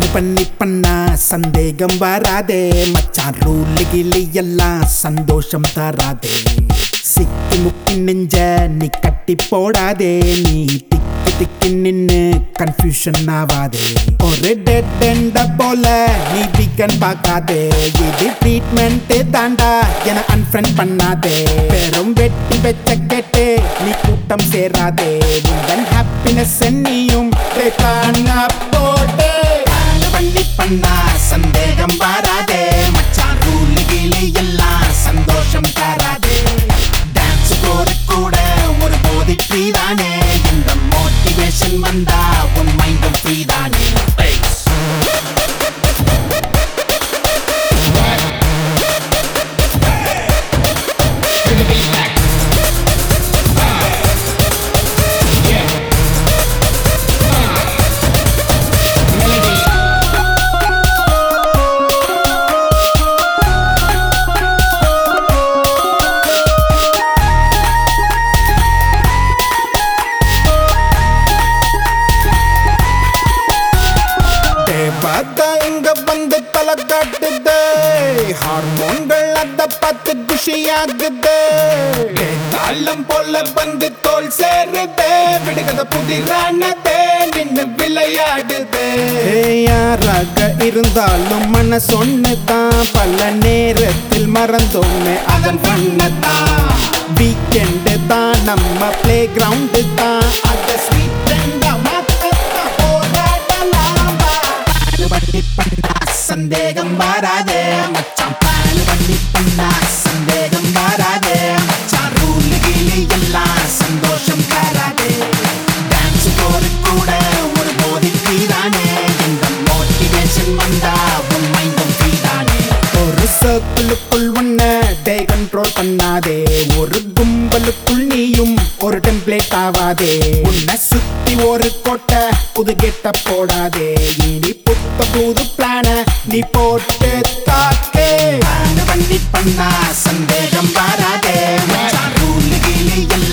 பண்ணி பண்ணா சந்தேகம் வராதே மச்சான் ரூல் கிளி எல்லாம் சந்தோஷம் தராதே சிக்கி முக்கி நெஞ்ச நீ கட்டி போடாதே நீ திக்கி திக்கி நின்னு கன்ஃபியூஷன் ஆவாதே ஒரு டெட் எண்ட போல நீ வீக்கன் பார்க்காதே இது ட்ரீட்மெண்ட் தாண்டா என அன்ஃப்ரெண்ட் பண்ணாதே பெரும் வெட்டி வெச்ச கேட்டு நீ கூட்டம் சேராதே உங்கள் ஹாப்பினஸ் நீயும் தானா போட்டே பண்ணி பண்ணா சந்தேகம் வராதே மச்சான் ரூல் கீழே எல்லாம் சந்தோஷம் தராதே டான்ஸ் போற கூட ஒரு போதை ஃப்ரீ தானே இந்த மோட்டிவேஷன் வந்தா உன் மைண்டும் ஃப்ரீ தானே தேவதா இங்க வந்து தலை காட்டுது ஹார்மோன்கள் அத பார்த்து குஷியாகுது தாளம் போல வந்து தோல் சேருது விடுகத புதிரானதே நின்னு விளையாடுது யாராக இருந்தாலும் மனசு ஒண்ணுதான் பல நேரத்தில் மறந்தோமே அதன் பண்ணதான் வீக்கெண்டு தான் நம்ம பிளே கிரவுண்டு தான் அத ஸ்வீட் மாத்தத்தான் போராடலாம் வா. பாலு பண்ணி பண்ணா சந்தேகம் வராதே மச்சான் பாலு பண்ணி பண்ணா சந்தேகம் வராதே மச்சான் ரூல் கீழே எல்லாம் சந்தோஷம் தராதே டான்ஸ் போற கூட ஒரு போதை ஃப்ரீதானே இந்த மோட்டிவேஷன் வந்தா உன் மைண்டும் ஃப்ரீதானே ஒரு சர்க்கிளுக்குள் ஒன்ன டே கண்ட்ரோல் பண்ணாதே ஒரு கும்பலுக்குள் நீயும் ஒரு டெம்ப்ளேட் ஆவாதே உன்னை சுத்தி ஒரு கோட்டை புது கெட்ட போடாதே இனி புத்த புது பிளான நீ போட்டு தாக்கே பண்ணி பண்ணா சந்தேகம் வராதே ரூல் கீழே எல்லாம்